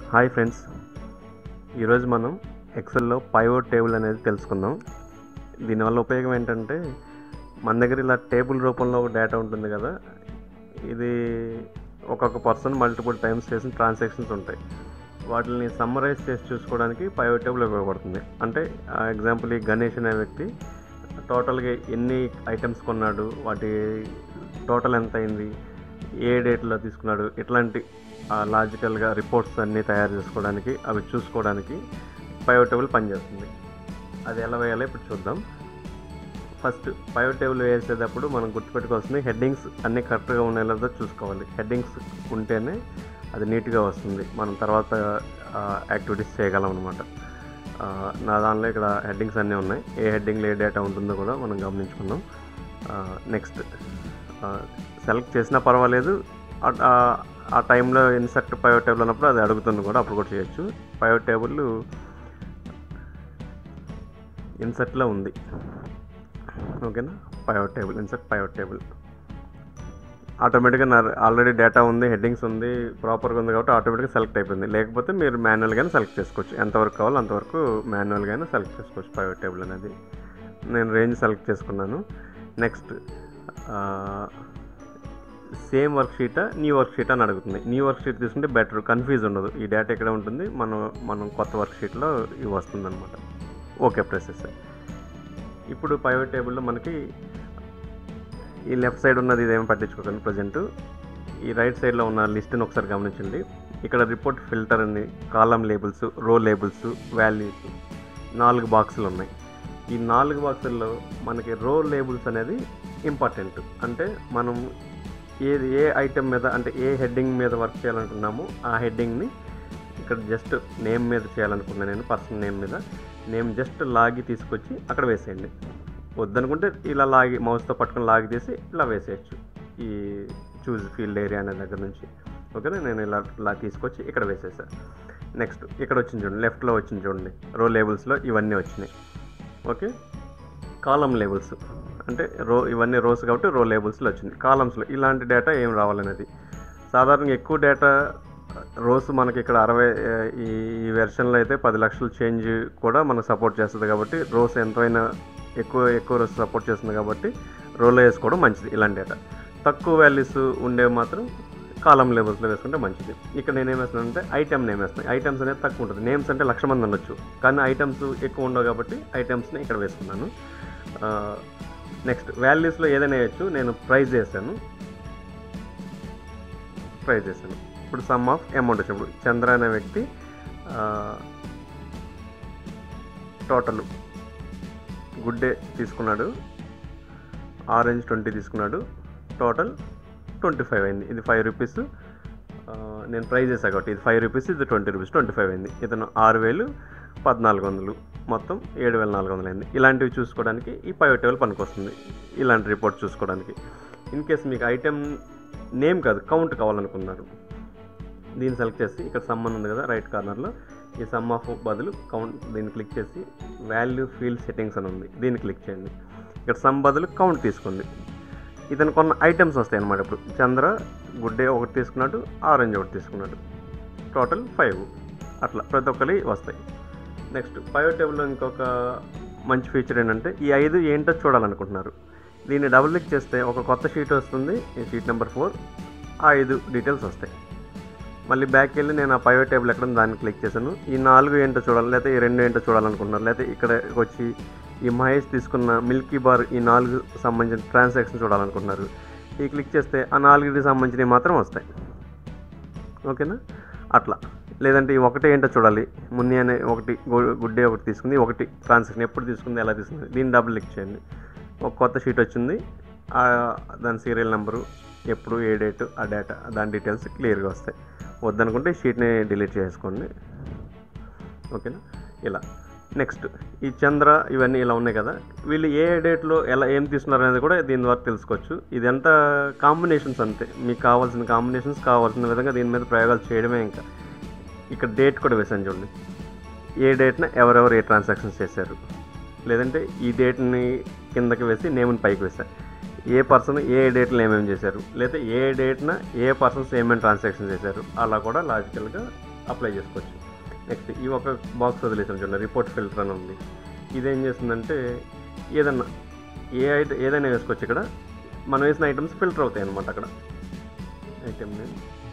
hi friends ఈరోజు మనం ఎక్సెల్లో pivot table అనేది తెలుసుకుందాం దీనివల్ల ఉపయోగం ఏంటంటే మన దగ్గర ఇలా టేబుల్ రూపంలో డేటా ఉంటుంది కదా ఇది ఒక్కొక్క పర్సన్ మల్టిపుల్ టైమ్స్ చేసిన ట్రాన్సాక్షన్స్ ఉంటాయి వాటిని సమ్మరైజ్ చేసి చూసుకోవడానికి పైవోట్ టేబుల్ ఉపయోగపడుతుంది అంటే ఎగ్జాంపుల్ ఈ గణేష్ అనే వ్యక్తి టోటల్గా ఎన్ని ఐటమ్స్ కొన్నాడు వాటి టోటల్ ఎంత అయింది ఏ డేట్లో తీసుకున్నాడు ఇట్లాంటి లాజికల్గా రిపోర్ట్స్ అన్నీ తయారు చేసుకోవడానికి అవి చూసుకోవడానికి పైవట్ టేబుల్ పనిచేస్తుంది అది ఎలా వేయాలో ఇప్పుడు చూద్దాం ఫస్ట్ పైవట్ టేబుల్ వేసేటప్పుడు మనం గుర్తుపెట్టుకోవాల్సింది హెడ్డింగ్స్ అన్నీ కరెక్ట్గా ఉండేలాగా చూసుకోవాలి హెడ్డింగ్స్ ఉంటేనే అది నీట్గా వస్తుంది మనం తర్వాత యాక్టివిటీస్ చేయగలం అనమాట నా దానిలో ఇక్కడ హెడ్డింగ్స్ అన్నీ ఉన్నాయి ఏ హెడ్డింగ్లో ఏ డేటా ఉంటుందో కూడా మనం గమనించుకుందాం నెక్స్ట్ సెలెక్ట్ చేసినా పర్వాలేదు ఆ- ఆ- ఆ టైంలో ఇన్సర్ట్ పైవట్ టేబుల్ అన్నప్పుడు అది అడుగుతుంది కూడా అప్పుడు కూడా చేయొచ్చు పైవట్ టేబుల్ ఇన్సర్ట్లో ఉంది ఓకేనా pivot table insert pivot table ఆటోమేటిక్గా నా ఆల్రెడీ డేటా ఉంది హెడ్డింగ్స్ ఉంది ప్రాపర్గా ఉంది కాబట్టి ఆటోమేటిక్గా సెలెక్ట్ అయిపోయింది లేకపోతే మీరు మాన్యువల్గానే సెలెక్ట్ చేసుకోవచ్చు ఎంతవరకు కావాలో అంతవరకు మాన్యువల్గానే సెలెక్ట్ చేసుకోవచ్చు ప్రైవేట్ టేబుల్ అనేది నేను రేంజ్ సెలెక్ట్ చేసుకున్నాను నెక్స్ట్ సేమ్ వర్క్ షీటా న్యూ వర్క్ షీట్ అని అడుగుతుంది న్యూ వర్క్ షీట్ తీసుకుంటే బెటర్ కన్ఫ్యూజ్ ఉండదు ఈ డేటా ఎక్కడ ఉంటుంది మనం మనం కొత్త వర్క్ షీట్లో ఇవి వస్తుందన్నమాట ఓకే ప్రెసెస్ ఇప్పుడు ప్రైవేట్ టేబుల్లో మనకి ఈ లెఫ్ట్ సైడ్ ఉన్నది ఇదేమి పట్టించుకోకండి ప్రజెంట్ ఈ రైట్ సైడ్లో ఉన్న లిస్ట్ని ఒకసారి గమనించండి ఇక్కడ రిపోర్ట్ ఫిల్టర్ అని column labels row labels values నాలుగు బాక్సులు ఉన్నాయి ఈ నాలుగు బాక్సుల్లో మనకి రో లేబుల్స్ అనేది ఇంపార్టెంట్ అంటే మనం ఏది ఏ ఐటెం మీద అంటే ఏ హెడ్డింగ్ మీద వర్క్ చేయాలనుకున్నామో ఆ హెడ్డింగ్ని ఇక్కడ జస్ట్ నేమ్ మీద చేయాలనుకున్నాను నేను పర్సన్ నేమ్ మీద నేమ్ జస్ట్ లాగి తీసుకొచ్చి అక్కడ వేసేయండి వద్దనుకుంటే ఇలా లాగి మౌస్తో పట్టుకొని లాగి తీసి ఇలా వేసేయచ్చు ఈ చూజ్ ఫీల్డ్ ఏరియా అనే దగ్గర నుంచి ఓకేనా నేను ఇలా ఇలా తీసుకొచ్చి ఇక్కడ వేసేసా నెక్స్ట్ ఇక్కడ వచ్చింది చూడండి లెఫ్ట్లో వచ్చింది చూడండి రో లేబుల్స్లో ఇవన్నీ వచ్చినాయి ఓకే కాలం లేబుల్స్ అంటే రో ఇవన్నీ రోస్ కాబట్టి రో లేబుల్స్లో వచ్చింది కాలమ్స్లో ఇలాంటి డేటా ఏం రావాలనేది సాధారణంగా ఎక్కువ డేటా రోస్ మనకి ఇక్కడ అరవై ఆ, ఈ ఈ వెర్షన్లో అయితే పది లక్షలు చేంజ్ కూడా మనకు సపోర్ట్ చేస్తుంది కాబట్టి రోస్ ఎంతైనా ఎక్కువ ఎక్కువ రోస్ సపోర్ట్ చేస్తుంది కాబట్టి రోలో వేసుకోవడం మంచిది ఇలాంటి డేటా తక్కువ వాల్యూస్ ఉండేవి మాత్రం కాలం లెవెల్స్లో వేసుకుంటే మంచిది ఇక్కడ నేను ఏం వేస్తున్నానంటే ఐటమ్ నేమ్ వేస్తున్నాను ఐటమ్స్ అనేది తక్కువ ఉంటుంది నేమ్స్ అంటే లక్ష మంది ఉండొచ్చు కానీ ఐటమ్స్ ఎక్కువ ఉండవు కాబట్టి ఐటమ్స్ని ఇక్కడ వేసుకున్నాను నెక్స్ట్ వాల్యూస్లో ఏదైనా వేయచ్చు నేను ప్రైజ్ చేశాను ప్రైజ్ చేశాను ఇప్పుడు సమ్ ఆఫ్ అమౌంట్ వచ్చినప్పుడు చంద్ర అనే వ్యక్తి టోటల్ గుడ్ డే తీసుకున్నాడు ఆరెంజ్ ట్వంటీ తీసుకున్నాడు టోటల్ ట్వంటీ ఫైవ్ అయింది ఇది ఫైవ్ రూపీస్ నేను ప్రైజ్ చేశాను కాబట్టి ఇది ఫైవ్ రూపీస్ ఇది ట్వంటీ రూపీస్ ట్వంటీ ఫైవ్ అయింది ఇతను ఆరు వేలు పద్నాలుగు వందలు మొత్తం ఏడు వేల నాలుగు వందలు అయింది ఇలాంటివి చూసుకోవడానికి ఈ ఫైవ్ టేబుల్ పనికొస్తుంది ఇలాంటి రిపోర్ట్ చూసుకోవడానికి ఇన్ కేస్ మీకు ఐటెం నేమ్ కాదు కౌంట్ కావాలనుకున్నారు దీన్ని సెలెక్ట్ చేసి ఇక్కడ సమ్ అని ఉంది కదా రైట్ కార్నర్లో ఈ సమ్ ఆఫ్ బదులు కౌంట్ దీన్ని క్లిక్ చేసి వాల్యూ ఫీల్డ్ సెట్టింగ్స్ అని ఉంది దీన్ని క్లిక్ చేయండి ఇక్కడ సమ్ బదులు కౌంట్ తీసుకోండి ఇతను కొన్న ఐటమ్స్ వస్తాయి అన్నమాట ఇప్పుడు చంద్ర గుడ్ డే ఒకటి తీసుకున్నాడు ఆరెంజ్ ఒకటి తీసుకున్నాడు టోటల్ ఫైవ్ అట్లా ప్రతి ఒక్కరి వస్తాయి నెక్స్ట్ ఫైవ్ టేబుల్లో ఇంకొక మంచి ఫీచర్ ఏంటంటే ఈ ఐదు ఏంటో చూడాలనుకుంటున్నారు దీన్ని డబుల్ క్లిక్ చేస్తే ఒక కొత్త షీట్ వస్తుంది ఈ షీట్ నెంబర్ ఫోర్ ఆ ఐదు డీటెయిల్స్ వస్తాయి మళ్ళీ బ్యాక్ వెళ్ళి నేను ఆ పైవట్ టేబుల్ ఎక్కడ ఉందో దాన్ని క్లిక్ చేశాను ఈ నాలుగు ఏంటో చూడాలి లేకపోతే ఈ రెండు ఏంటో చూడాలనుకుంటున్నారు లేకపోతే ఇక్కడ వచ్చి ఈ మహేష్ తీసుకున్న మిల్కీ బార్ ఈ నాలుగు సంబంధించిన ట్రాన్సాక్షన్ చూడాలనుకుంటున్నారు ఈ క్లిక్ చేస్తే ఆ నాలుగుకి సంబంధించినవి మాత్రం వస్తాయి ఓకేనా అట్లా లేదంటే ఈ ఒకటి ఏంటో చూడాలి మున్ని అనే ఒకటి గు- గుడ్ డే ఒకటి తీసుకుంది ఒకటి ట్రాన్సాక్షన్ ఎప్పుడు తీసుకుంది ఎలా తీసుకుంది దీన్ని డబుల్ క్లిక్ చేయండి ఒక కొత్త షీట్ వచ్చింది ఆ దాని సీరియల్ నెంబరు ఎప్పుడు ఏ డేట్ ఆ డేటా దాని డీటెయిల్స్ క్లియర్గా వస్తాయి వద్దనుకుంటే ఈ షీట్ని డిలీట్ చేసుకోండి ఓకేనా ఇలా నెక్స్ట్ ఈ చంద్ర ఇవన్నీ ఇలా ఉన్నాయి కదా వీళ్ళు ఏ డేట్లో ఎలా ఏం తీసుకున్నారు అనేది కూడా దీని ద్వారా తెలుసుకోవచ్చు ఇదంతా కాంబినేషన్స్ అంతే మీకు కావాల్సిన కాంబినేషన్స్ కావాల్సిన విధంగా దీని మీద ప్రయోగాలు చేయడమే ఇంకా ఇక్కడ డేట్ కూడా వేసాను చూడండి ఏ డేట్న ఎవరెవరు ఏ ట్రాన్సాక్షన్స్ చేశారు లేదంటే ఈ డేట్ని కిందకి వేసి నేమ్ని పైకి వేశారు ఏ పర్సన్ ఏ డేట్లో ఏమేమి చేశారు లేదా ఏ డేట్న ఏ పర్సన్స్ ఏమేమి ట్రాన్సాక్షన్ చేశారు అలా కూడా లాజికల్గా అప్లై చేసుకోవచ్చు నెక్స్ట్ ఈ ఒక బాక్స్ వదిలేసాం చూడండి రిపోర్ట్ ఫిల్టర్ అని ఉంది ఇదేం చేస్తుందంటే ఏదన్నా ఏ ఐట ఏదైనా వేసుకోవచ్చు ఇక్కడ మనం వేసిన ఐటమ్స్ ఫిల్టర్ అవుతాయి అన్నమాట అక్కడ ఐటమ్ నేమ్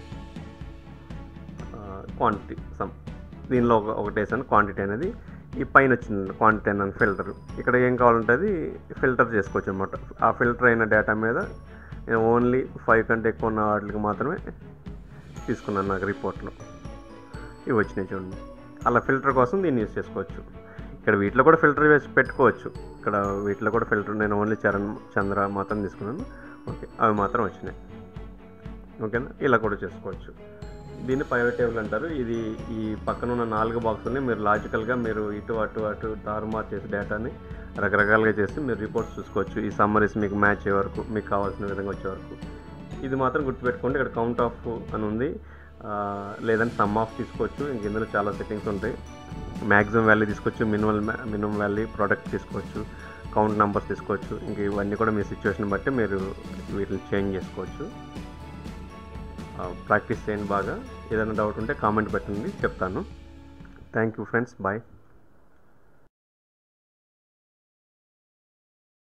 క్వాంటిటీ సమ్ దీనిలో ఒక ఒకటి వేసాను క్వాంటిటీ అనేది ఈ పైన వచ్చింది క్వాంటిటీ అని ఫిల్టర్ ఇక్కడ ఏం కావాలంటే అది ఫిల్టర్ చేసుకోవచ్చు అనమాట ఆ ఫిల్టర్ అయిన డేటా మీద నేను ఓన్లీ ఫైవ్ కంటే ఎక్కువ ఉన్న వాటికి మాత్రమే తీసుకున్నాను నాకు రిపోర్ట్లో ఇవి వచ్చినాయి చూడండి అలా ఫిల్టర్ కోసం దీన్ని యూస్ చేసుకోవచ్చు ఇక్కడ వీటిలో కూడా ఫిల్టర్ వేసి పెట్టుకోవచ్చు ఇక్కడ వీటిలో కూడా ఫిల్టర్ నేను ఓన్లీ చరణ్ చంద్ర మాత్రం తీసుకున్నాను ఓకే అవి మాత్రం వచ్చినాయి ఓకేనా ఇలా కూడా చేసుకోవచ్చు దీన్ని పైవట్ టేబుల్ అంటారు ఇది ఈ పక్కన ఉన్న నాలుగు బాక్సుల్ని మీరు లాజికల్గా మీరు ఇటు అటు అటు తారుమారు చేసి డేటాని రకరకాలుగా చేసి మీరు రిపోర్ట్స్ చూసుకోవచ్చు ఈ సమ్మరీస్ మీకు మ్యాచ్ అయ్యే వరకు మీకు కావాల్సిన విధంగా వచ్చే వరకు ఇది మాత్రం గుర్తుపెట్టుకోండి ఇక్కడ కౌంట్ ఆఫ్ అని ఉంది ఆ, లేదంటే సమ్ ఆఫ్ తీసుకోవచ్చు ఇంక ఇందులో చాలా సెట్టింగ్స్ ఉంటాయి మ్యాక్సిమం వాల్యూ తీసుకోవచ్చు మినిమల్ మినిమం వాల్యూ ప్రోడక్ట్ తీసుకోవచ్చు కౌంట్ నెంబర్స్ తీసుకోవచ్చు ఇంక ఇవన్నీ కూడా మీ సిచ్యువేషన్ బట్టి మీరు వీటిని చేంజ్ చేసుకోవచ్చు ప్రాక్టీస్ చేయండి బాగా ఏదైనా డౌట్ ఉంటే కామెంట్ పెట్టండి చెప్తాను థ్యాంక్ యూ ఫ్రెండ్స్ బాయ్